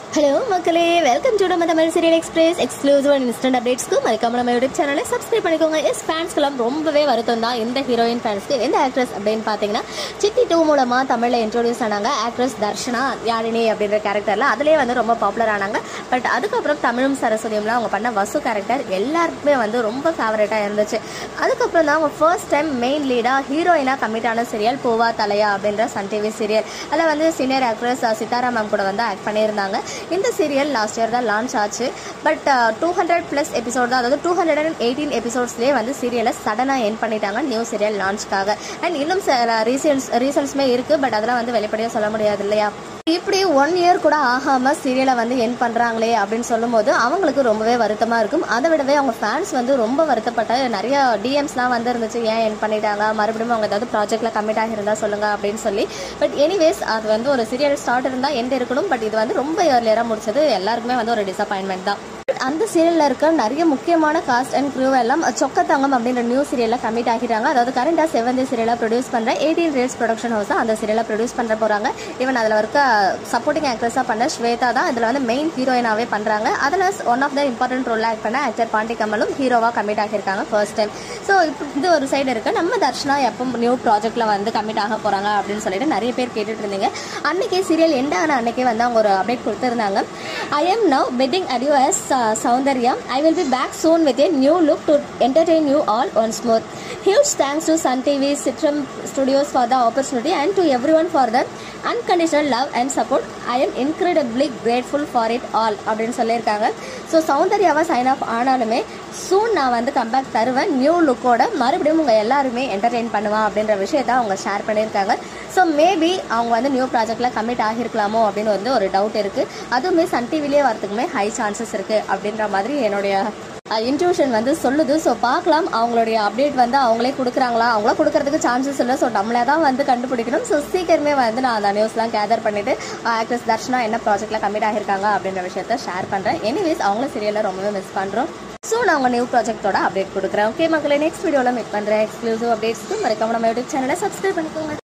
Hello மக்களே welcome to நம்ம Tamil serial express exclusive and instant அப்டேட்ஸ்க்கு மறக்காம நம்ம யூடியூப் சேனலை சப்ஸ்கிரைப் பண்ணிக்கோங்க எஸ் ஃபேன்ஸ்க்கெல்லாம் ரொம்பவே வருத்தம் தான் இந்த ஹீரோயின் ஃபேன்ஸ்க்கு எந்த ஆக்ட்ரஸ் அப்படின்னு பார்த்தீங்கன்னா சித்தி டூ மூலமாக தமிழில் இன்ட்ரோடியூஸ் ஆனாங்க ஆக்ட்ரஸ் தர்ஷனா யாழினி அப்படின்ற கேரக்டரில் அதிலே வந்து ரொம்ப பாப்புலர் ஆனாங்க பட் அதுக்கப்புறம் தமிழும் சரஸ்வதியும்லாம் அவங்க பண்ண வசு கேரக்டர் எல்லாருக்குமே வந்து ரொம்ப ஃபேவரட்டாக இருந்துச்சு அதுக்கப்புறம் தான் அவங்க ஃபர்ஸ்ட் டைம் மெயின் லீடாக ஹீரோயினாக கமிட் ஆன சீரியல் பூவா தலையா அப்படின்ற சன் டிவி சீரியல் அதில் வந்து சீனியர் ஆக்ட்ரஸ் சித்தாரா மேம் கூட வந்து ஆக்ட் பண்ணியிருந்தாங்க இந்த சீரியல் லாஸ்ட் இயர் தான் லான்ச் ஆச்சு but two hundred plus episode தான் அதாவது டூ ஹண்ட்ரட் அண்ட் எயிட்டீன் எபிசோட்ஸ்லேயே வந்து சீரியலை சடனாக என் பண்ணிட்டாங்க நியூ சீரியல் லான்ச்க்காக அண்ட் இன்னும் ரீசன்ஸ் ரீசன்ஸுமே இருக்குது பட் அதெல்லாம் வந்து வெளிப்படையாக சொல்ல முடியாது இல்லையா இப்படி ஒன் இயர் கூட ஆகாம சீரியலை வந்து என் பண்றாங்களே அப்படின்னு சொல்லும்போது அவங்களுக்கு ரொம்பவே வருத்தமா இருக்கும் அதை விடவே அவங்க ஃபேன்ஸ் வந்து ரொம்ப வருத்தப்பட்ட நிறைய டிஎம்ஸ்லாம் வந்து இருந்துச்சு ஏன் என் பண்ணிட்டாங்க மறுபடியும் அவங்க ஏதாவது ப்ராஜெக்ட்ல கமிட் ஆகியிருந்தா சொல்லுங்க அப்படின்னு சொல்லி பட் எனிவேஸ் அது வந்து ஒரு சீரியல் ஸ்டார்ட் இருந்தால் எந்த இருக்கணும் பட் இது வந்து ரொம்ப இயர்லியராக முடிச்சது எல்லாருக்குமே வந்து ஒரு டிசப்பாயின்மெண்ட் தான் அந்த சீரியலில் இருக்க நிறைய முக்கியமான காஸ்ட் அண்ட் க்ரூ எல்லாம் சொக்கத்தங்கம் அப்படின்ற நியூ சீரியலில் கமிட் ஆகிட்டாங்க அதாவது கரண்டாக செவன்த் சீரியலாக ப்ரொடியூஸ் பண்ணுற எயிட்டீன் ரேட்ஸ் ப்ரொடக்ஷன் ஹவுஸ் அந்த சீரியலை ப்ரொடியூஸ் பண்ணுற போகிறாங்க ஈவன் அதில் இருக்க சப்போர்ட்டிங் ஆக்ட்ரஸாக பண்ண ஸ்வேதா தான் இதில் வந்து மெயின் ஹீரோயினாகவே பண்ணுறாங்க அதில் one of the important role act பண்ண ஆக்டர் பாண்டி கமலும் ஹீரோவாக கமிட் ஆகியிருக்காங்க ஃபர்ஸ்ட் டைம் ஸோ இப்போ இது ஒரு சைடு இருக்கு நம்ம தர்ஷனா எப்போ நியூ ப்ராஜெக்ட்டில் வந்து கமிட் ஆக போகிறாங்க அப்படின்னு சொல்லிட்டு நிறைய பேர் கேட்டுட்டு இருந்தீங்க அன்னைக்கே சீரியல் எண்ட் ஆன அன்னைக்கே வந்து அவங்க ஒரு அப்டேட் கொடுத்துருந்தாங்க I am now bidding adieu as Soundarya I will be back soon with a new look to entertain you all once more. Huge thanks to Sun TV, Citram Studios for the opportunity and to everyone for the unconditional love and support. I am incredibly grateful for it all அப்படின்னு சொல்லியிருக்காங்க so சௌந்தர்யாவை sign of ஆனாலுமே சூன் நான் வந்து comeback தருவேன் new லுக்கோட மறுபடியும் உங்கள் எல்லாருமே entertain பண்ணுவேன் அப்படின்ற விஷயத்த அவங்க ஷேர் பண்ணியிருக்காங்க ஸோ மேபி அவங்க வந்து நியூ ப்ராஜெக்டில் கமிட் ஆகியிருக்கலாமோ அப்படின்னு வந்து ஒரு டவுட் இருக்குது அதுவுமே சன் டிவிலே வரதுக்குமே ஹை சான்சஸ் இருக்குது அப்படின்ற மாதிரி என்னுடைய இன்ட்யூஷன் வந்து சொல்லுது ஸோ பார்க்கலாம் அவங்களுடைய அப்டேட் வந்து அவங்களே கொடுக்குறாங்களா அவங்கள கொடுக்கறதுக்கு சான்சஸ் இல்லை ஸோ நம்மளே தான் வந்து கண்டுபிடிக்கணும் ஸோ சீக்கிரமே வந்து நான் அந்த நியூஸ்லாம் கேதர் பண்ணிட்டு ஆக்ட்ரஸ் தர்ஷனா என்ன ப்ராஜெக்ட்டில் கமிட் ஆகியிருக்காங்க அப்படின்ற விஷயத்த ஷேர் பண்ணுறேன் எனிவேஸ் அவங்களும் சீரியலில் ரொம்பவே மிஸ் பண்ணுறோம் ஸோ நான் உங்கள் நியூ ப்ராஜெக்ட்டோட அப்டேட் கொடுக்குறேன் ஓகே மக்களை நெக்ஸ்ட் வீடியோவில் மீட் பண்ணுறேன் எக்ஸ்க்ளூசிவ் அப்டேட்ஸ்க்கு மறக்காம நம்ம யூடியூப் சேனலை சப்ஸ்கிரைப் பண்ணிக்கோங்க